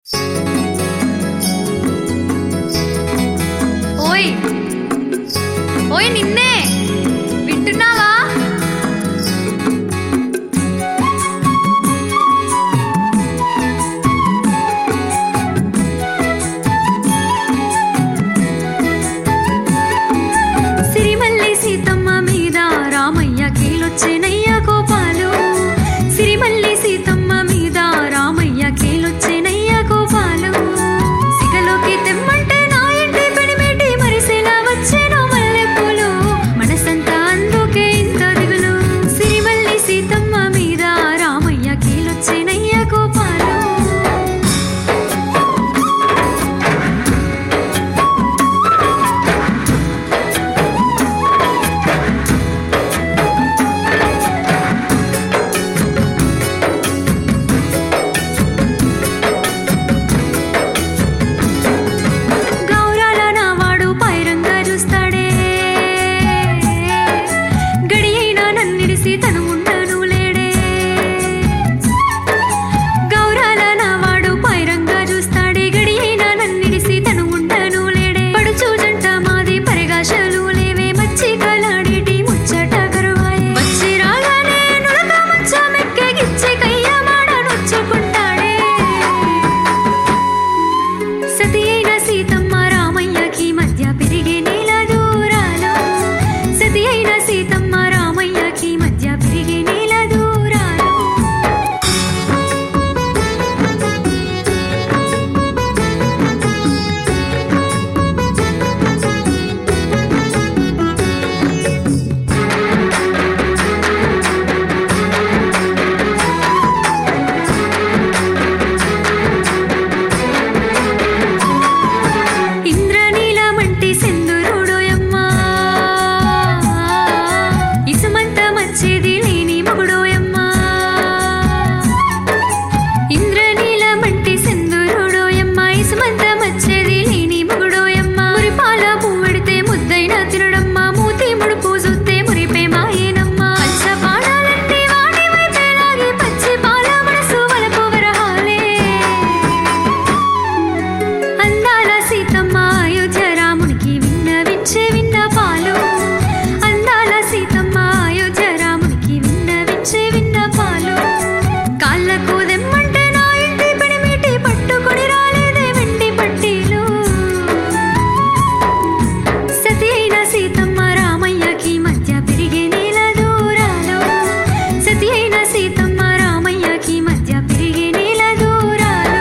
ఓయ్ ఓయ్ నిన్నే వింటున్నావా సిరిమల్లి సీతమ్మ మీద రామయ్య కీలొచ్చేనయ్య గోపాలు సిరిమల్లి సీతమ్మ మీద రామయ్య కీలొచ్చేనయ్య గోపాలు సిగలోకి తెమ్మంటే నా ఇంటి పెడిమేటి మరిసేలా వచ్చేనో మల్లెపూలు మనసంతా అందుకే ఇంత దిగులు సిరిమల్లి సీతమ్మ మీద రామయ్య కీలొచ్చేనయ్య గోపాలు గౌరాల నావాడు పైరంగా చూస్తాడే గడియైనా నన్నిడిసి తను ఉండను లేడే గౌరాల నావాడు పైరంగా చూస్తాడే గడియైనా నన్నిడిసి తను ఉండను లేడే పడుచు జంట మాది పరిగాశలు లేవే మచ్చి కలాడేటి ముచ్చట కరువాయే వచ్చి రాగానే నులక ముచ్చ మెక్కెగిచ్చి కయ్యమాడ నొచ్చుకుంటాడే సతి అయిన సీతమ్మ రామయ్యకి మధ్య పెరిగే నేల దూరాలు సతి అయిన సీతమ్మ రామయ్యకి మధ్య పెరిగే నేల దూరాలు ఇంద్రనీలమంటి సింధురుడోయమ్మా ఇసుమంత మచ్చేది లేని మగుడోయమ్మా ఇంద్రనీలమంటి సింధురుడోయమ్మా ఇసుమంత మచ్చేది లేని మగుడోయమ్మా మురిపాల పువ్వడితే ముద్దైన తినడమ్మా మూతి ముడుపు చూస్తే మురిపే మాయేనమ్మా పంచ పాడాలంటే వాడి వైపే లాగి పచ్చి పాల మనసు వలపు వరహాలే అందాల సీతమ్మ అయోధ్య రామునికి విన్నవించే విన్నపాలు అందాల సీతమ్మ అయోధ్య రామునికి విన్నవించే విన్నపాలు కాళ్ళకు దెమ్మంటే నా ఇంటి పెడిమిటి పట్టుకొని రాలేదే వెండి పట్టీలు సతి అయిన సీతమ్మ రామయ్యకి మధ్య పెరిగే నేల దూరాలు సతి అయిన సీతమ్మ రామయ్యకి మధ్య పెరిగే నేల దూరాలు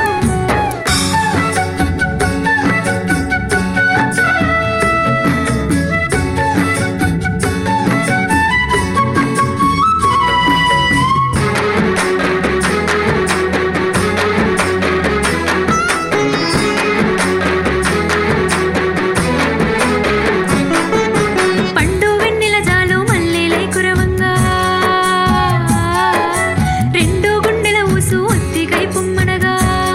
పండు వెన్నెల జాలు మల్లెలై కురవంగా రెండు గుండెల ఊసు ఒత్తికై పొమ్మనగా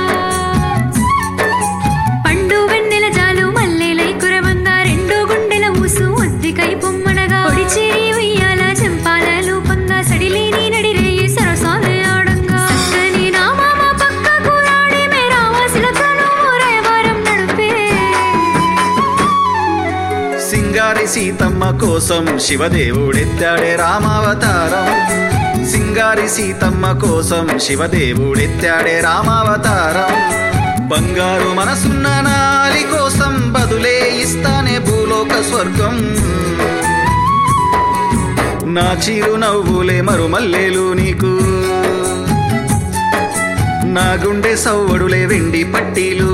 పండు వెన్నెల జాలు మల్లెలై కురవంగా రెండు గుండెల ఊసు ఒత్తికై పొమ్మనగా ఒడిచేరి ఉయ్యాల చెంపాల రూపంగా సడిలేని నడిరేయి సరసాలే ఆడంగా చక్కని నా మామ పక్కకు రాడే మేరావాసిల కను రేవారం నడుపే సింగారి సీతమ్మ కోసం శివదేవుడెత్తాడే రామావతారం సింగారి సీతమ్మ కోసం శివదేవుడెత్తాడే రామావతారం బంగారు మనసున్న నాలి కోసం బదులే ఇస్తానే భూలోక స్వర్గం నా చిరు నవ్వులే మరుమల్లేలు నీకు నా గుండె సవ్వడులే వెండి పట్టీలు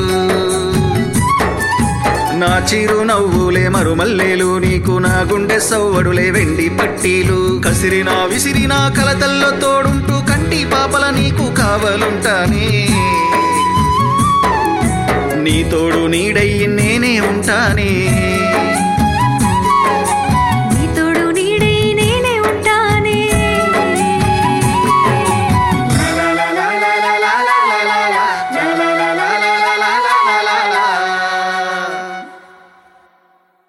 నా చిరు నవ్వులే మరుమల్లేలు నీకు నా గుండె సవ్వడులే వెండి పట్టీలు కసిరినా విసిరినా కలతల్లో తోడుంటూ కంటి పాపల నీకు కావలుంటానే నీ తోడు నీడయి నేనే ఉంటానే